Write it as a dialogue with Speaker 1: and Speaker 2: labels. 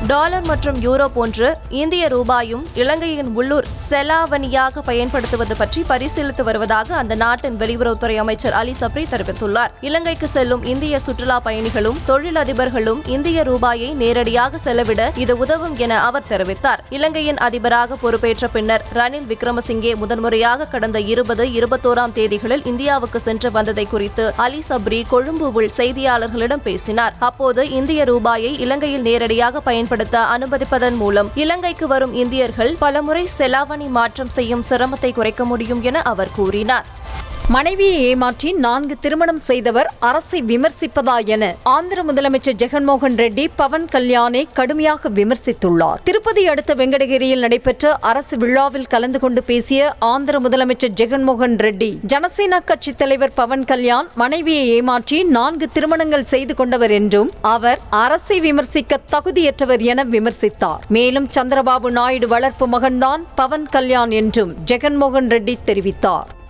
Speaker 1: dollar மற்றும் euro போன்று இந்திய ரூபாயும் இலங்கையின் உள்ளூர் செலாவணியாக பயன்படுத்துவது பற்றி பரிசீலித்து வருவதாக அந்த நாட்டின் வெளியுறவுத்துறை அமைச்சர் அலி சப்ரி தெரிவித்துள்ளார் இலங்கைக்கு செல்லும் இந்திய சுற்றுலா பயணிகளும் தொழிலதிபர்களும் இந்திய ரூபாயை நேரடியாக செலவிட இது உதவும் என அவர் தெரிவித்தார் இலங்கையின் அதிபராக பொறுப்பேற்ற பின்னர் ரணில் விக்ரமசிங்கே முதன்முறையாக கடந்த இருபது இருபத்தோராம் தேதிகளில் இந்தியாவுக்கு சென்று வந்ததை குறித்து அலி சப்ரி கொழும்புவில் செய்தியாளர்களிடம் பேசினார் அப்போது இந்திய ரூபாயை இலங்கையில் நேரடியாக பயன்படுத்த அனுமதிப்பதன் மூலம் இலங்கைக்கு வரும் இந்தியர்கள் பலமுறை செலாவணி மாற்றம் செய்யும் சிரமத்தை குறைக்க முடியும் என அவர் கூறினார்
Speaker 2: மனைவியை ஏமாற்றி நான்கு திருமணம் செய்தவர் அரசை விமர்சிப்பதா என ஆந்திர முதலமைச்சர் ஜெகன்மோகன் ரெட்டி பவன் கல்யாணை கடுமையாக விமர்சித்துள்ளார் திருப்பதி அடுத்த வெங்கடகிரியில் நடைபெற்ற அரசு விழாவில் கலந்து கொண்டு பேசிய ஆந்திர முதலமைச்சர் ஜெகன்மோகன் ரெட்டி ஜனசேனா கட்சித் தலைவர் பவன் கல்யாண் மனைவியை ஏமாற்றி நான்கு திருமணங்கள் செய்து கொண்டவர் என்றும் அவர் அரசை விமர்சிக்க தகுதியற்றவர் என விமர்சித்தார் மேலும் சந்திரபாபு நாயுடு வளர்ப்பு மகன்தான் பவன் கல்யாண் என்றும் ஜெகன்மோகன் ரெட்டி தெரிவித்தார்